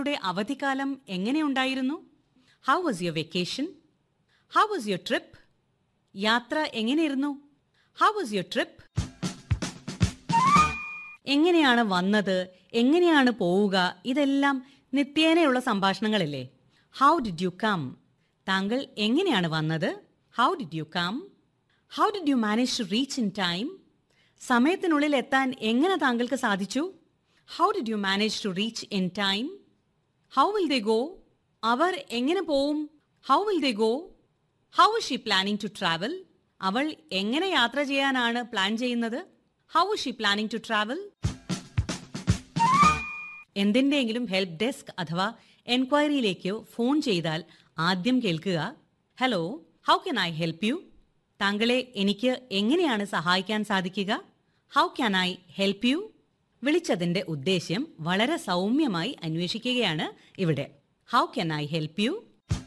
നിങ്ങളുടെ അവധിക്കാലം എങ്ങനെയുണ്ടായിരുന്നു how was your vacation how was your trip യാത്ര എങ്ങനെയിരുന്നു ഹൗ വാസ് യുവർ ട്രിപ്പ് എങ്ങനെയാണ് വന്നത് എങ്ങനെയാണ് പോവുക ഇതെല്ലാം നിത്യേനയുള്ള സംഭാഷണങ്ങളല്ലേ ഹൗ ഡിഡ് യു കം താങ്കൾ എങ്ങനെയാണ് വന്നത് how did you come how did you manage to reach in time സമയത്തിനുള്ളിൽ എത്താൻ എങ്ങനെ താങ്കൾക്ക് സാധിച്ചു how did you manage to reach in time how will they go അവർ എങ്ങനെ പോവും how will they go how is she planning to travel അവൾ എങ്ങനെ യാത്ര ചെയ്യാനാണ് പ്ലാൻ ചെയ്യുന്നത് how is she planning to travel എന്തിൻ്റെയെങ്കിലും ഹെൽപ്പ് ഡെസ്ക് അഥവാ എൻക്വയറിയിലേക്ക് ഫോൺ ചെയ്താൽ ആദ്യം കേൾക്കുക hello how can I help you താങ്കളെ എനിക്ക് എങ്ങനെയാണ് സഹായിക്കാൻ സാധിക്കുക how can I help you വിളിച്ചതിന്റെ ഉദ്ദേശ്യം വളരെ സൗമ്യമായി അന്വേഷിക്കുകയാണ് ഇവിടെ how can I help you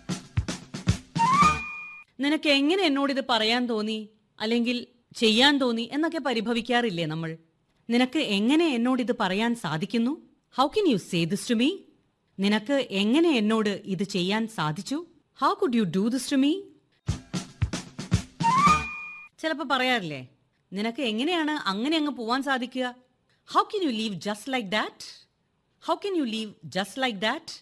നിനക്ക് എങ്ങനെ എന്നോട് ഇത് പറയാൻ തോന്നി അല്ലെങ്കിൽ ചെയ്യാൻ തോന്നി എന്നൊക്കെ പരിഭവിക്കാറില്ലേ നമ്മൾ നിനക്ക് എങ്ങനെ എന്നോട് ഇത് പറയാൻ സാധിക്കുന്നു how can you say this to me നിനക്ക് എങ്ങനെ എന്നോട് ഇത് ചെയ്യാൻ സാധിച്ചു how could you do this to me ചിലപ്പോൾ പറയാറില്ലേ നിനക്ക് എങ്ങനെയാണ് അങ്ങനെ അങ്ങ് പോവാൻ സാധിക്കുക how can you leave just like that how can you leave just like that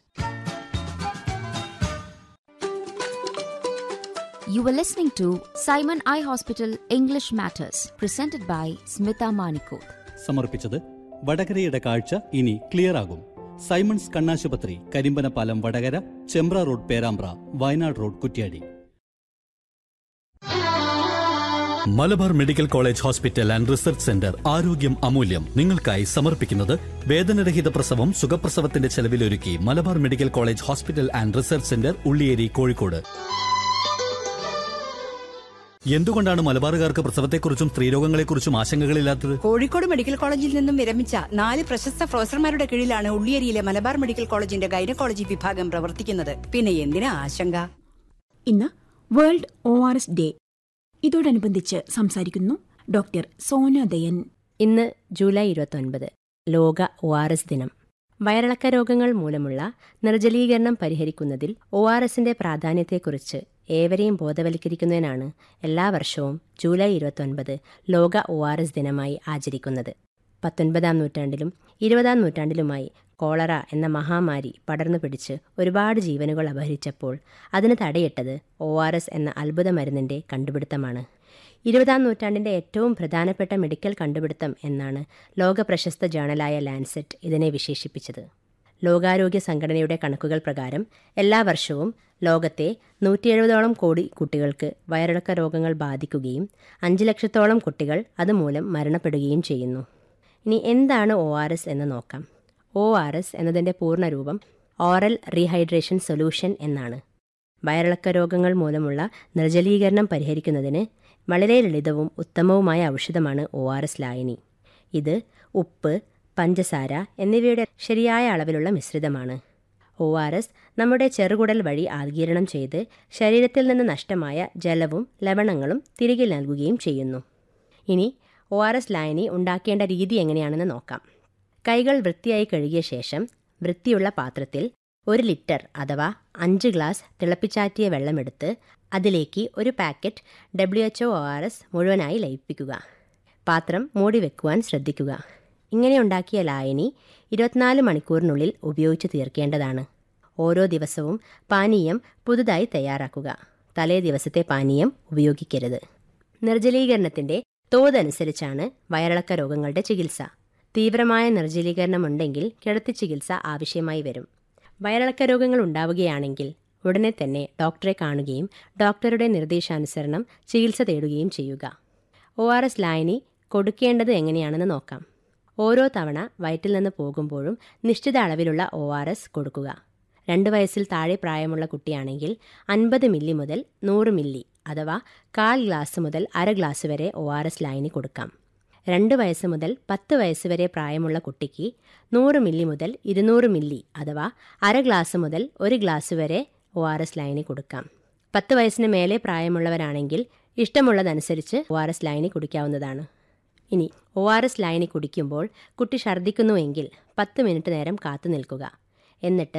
You were listening to Simon Eye Hospital English Matters, presented by Smita Manikot. സമർപ്പിച്ചത് വടകരയുടെ കാഴ്ച ഇനി ക്ലിയർ ആകും സൈമൺസ് കണ്ണാശുപത്രി Karimbanappalam Vadakara Chembra road Perambra Wayanad road Kuttiadi Malabar medical college hospital and research centre ആരോഗ്യം അമൂല്യം നിങ്ങൾക്കായി സമർപ്പിക്കുന്നത് വേദനരഹിത പ്രസവം സുഖപ്രസവത്തിന്റെ ചെലവിലൊരുക്കി Malabar medical college hospital and research centre Ulliyeri Kozhikode എന്തുകൊണ്ടാണ് മലബാറുകാർക്ക് പ്രസവത്തെക്കുറിച്ചും സ്ത്രീരോഗങ്ങളെക്കുറിച്ചും ആശങ്കകളില്ലാത്തത് കോഴിക്കോട് മെഡിക്കൽ കോളേജിൽ നിന്നും വിരമിച്ച നാല് പ്രശസ്ത പ്രൊഫസർമാരുടെ കീഴിലാണ് ഉള്ളിയേരിയിലെ മലബാർ മെഡിക്കൽ കോളേജിന്റെ ഗൈനക്കോളജി വിഭാഗം പ്രവർത്തിക്കുന്നത് പിന്നെ എന്തിനാ ആശങ്ക ഇന്ന് world O R S day ഇതോടനുബന്ധിച്ച് സംസാരിക്കുന്നു ഡോക്ടർ സോന ദയൻ ഇന്ന് ജൂലൈ ഇരുപത്തൊൻപത് ലോക ഒ ആർ എസ് ദിനം വയറിളക്ക രോഗങ്ങൾ മൂലമുള്ള നിർജ്ജലീകരണം പരിഹരിക്കുന്നതിൽ ഒ ആർ എസിന്റെ പ്രാധാന്യത്തെക്കുറിച്ച് ഏവരെയും ബോധവൽക്കരിക്കുന്നതിനാണ് എല്ലാ വർഷവും ജൂലൈ ഇരുപത്തൊൻപത് ലോക ഒ ആർ എസ് ദിനമായി ആചരിക്കുന്നത് പത്തൊൻപതാം നൂറ്റാണ്ടിലും ഇരുപതാം നൂറ്റാണ്ടിലുമായി കോളറ എന്ന മഹാമാരി പടർന്നു പിടിച്ച് ഒരുപാട് ജീവനുകൾ അപഹരിച്ചപ്പോൾ അതിന് തടയിട്ടത് ഒ ആർ എസ് എന്ന അത്ഭുത മരുന്നിന്റെ കണ്ടുപിടുത്തമാണ് ഇരുപതാം നൂറ്റാണ്ടിന്റെ ഏറ്റവും പ്രധാനപ്പെട്ട മെഡിക്കൽ കണ്ടുപിടുത്തം എന്നാണ് ലോക പ്രശസ്ത ജേണലായ ലാൻസെറ്റ് ഇതിനെ വിശേഷിപ്പിച്ചത് ലോകാരോഗ്യ സംഘടനയുടെ കണക്കുകൾ പ്രകാരം എല്ലാ വർഷവും ലോകത്തെ നൂറ്റി എഴുപതോളം കോടി കുട്ടികൾക്ക് വയറിളക്ക രോഗങ്ങൾ ബാധിക്കുകയും അഞ്ച് ലക്ഷത്തോളം കുട്ടികൾ അതുമൂലം മരണപ്പെടുകയും ചെയ്യുന്നു ഇനി എന്താണ് ഒ ആർ എസ് എന്ന് നോക്കാം ഒ ആർ എസ് എന്നതിൻ്റെ പൂർണ്ണരൂപം ഓറൽ റീഹൈഡ്രേഷൻ സൊല്യൂഷൻ എന്നാണ് വയറിളക്ക രോഗങ്ങൾ മൂലമുള്ള നിർജ്ജലീകരണം പരിഹരിക്കുന്നതിന് വളരെ ലളിതവും ഉത്തമവുമായ ഔഷധമാണ് ഒ ആർ എസ് ലായനി ഇത് ഉപ്പ് പഞ്ചസാര എന്നിവയുടെ ശരിയായ അളവിലുള്ള മിശ്രിതമാണ് ഒ ആർ എസ് നമ്മുടെ ചെറുകുടൽ വഴി ആഗിരണം ചെയ്ത് ശരീരത്തിൽ നിന്ന് നഷ്ടമായ ജലവും ലവണങ്ങളും തിരികെ നൽകുകയും ചെയ്യുന്നു ഇനി ഒ ആർ എസ് ലായനി ഉണ്ടാക്കേണ്ട രീതി എങ്ങനെയാണെന്ന് നോക്കാം കൈകൾ വൃത്തിയായി കഴുകിയ ശേഷം വൃത്തിയുള്ള പാത്രത്തിൽ ഒരു ലിറ്റർ അഥവാ അഞ്ച് ഗ്ലാസ് തിളപ്പിച്ചാറ്റിയ വെള്ളമെടുത്ത് അതിലേക്ക് ഒരു packet W H O R S മുഴുവനായി ലയിപ്പിക്കുക പാത്രം മൂടി വെക്കുവാൻ ശ്രദ്ധിക്കുക ഇങ്ങനെ ഉണ്ടാക്കിയ ലായനി ഇരുപത്തിനാല് മണിക്കൂറിനുള്ളിൽ ഉപയോഗിച്ച് തീർക്കേണ്ടതാണ് ഓരോ ദിവസവും പാനീയം പുതുതായി തയ്യാറാക്കുക തലേ ദിവസത്തെ പാനീയം ഉപയോഗിക്കരുത് നിർജ്ജലീകരണത്തിന്റെ തോതനുസരിച്ചാണ് വയറിളക്ക രോഗങ്ങളുടെ ചികിത്സ തീവ്രമായ നിർജ്ജലീകരണമുണ്ടെങ്കിൽ കിടത്തി ചികിത്സ ആവശ്യമായി വരും വയറിളക്ക രോഗങ്ങൾ ഉണ്ടാവുകയാണെങ്കിൽ ഉടനെ തന്നെ ഡോക്ടറെ കാണുകയും ഡോക്ടറുടെ നിർദ്ദേശാനുസരണം ചികിത്സ തേടുകയും ചെയ്യുക ഒ ആർ എസ് ലായനി കൊടുക്കേണ്ടത് എങ്ങനെയാണെന്ന് നോക്കാം ഓരോ തവണ വയറ്റിൽ നിന്ന് പോകുമ്പോഴും നിശ്ചിത അളവിലുള്ള ഒ ആർ എസ് കൊടുക്കുക രണ്ട് വയസ്സിൽ താഴെ പ്രായമുള്ള കുട്ടിയാണെങ്കിൽ അൻപത് മില്ലി മുതൽ നൂറ് മില്ലി അഥവാ കാൽ ഗ്ലാസ് മുതൽ അര ഗ്ലാസ് വരെ ഒ ആർ എസ് ലായനി കൊടുക്കാം രണ്ട് വയസ്സ് മുതൽ പത്ത് വയസ്സ് വരെ പ്രായമുള്ള കുട്ടിക്ക് നൂറ് മില്ലി മുതൽ ഇരുന്നൂറ് മില്ലി അഥവാ അര ഗ്ലാസ് മുതൽ ഒരു ഗ്ലാസ് വരെ ഒ ആർ എസ് ലൈനി കൊടുക്കാം പത്ത് വയസ്സിന് മേലെ പ്രായമുള്ളവരാണെങ്കിൽ ഇഷ്ടമുള്ളതനുസരിച്ച് ഒ ആർ എസ് ലൈനി കുടിക്കാവുന്നതാണ് ഇനി ഒ ആർ എസ് ലൈനി കുടിക്കുമ്പോൾ കുട്ടി ഛർദ്ദിക്കുന്നുവെങ്കിൽ പത്ത് മിനിറ്റ് നേരം കാത്തു നിൽക്കുക എന്നിട്ട്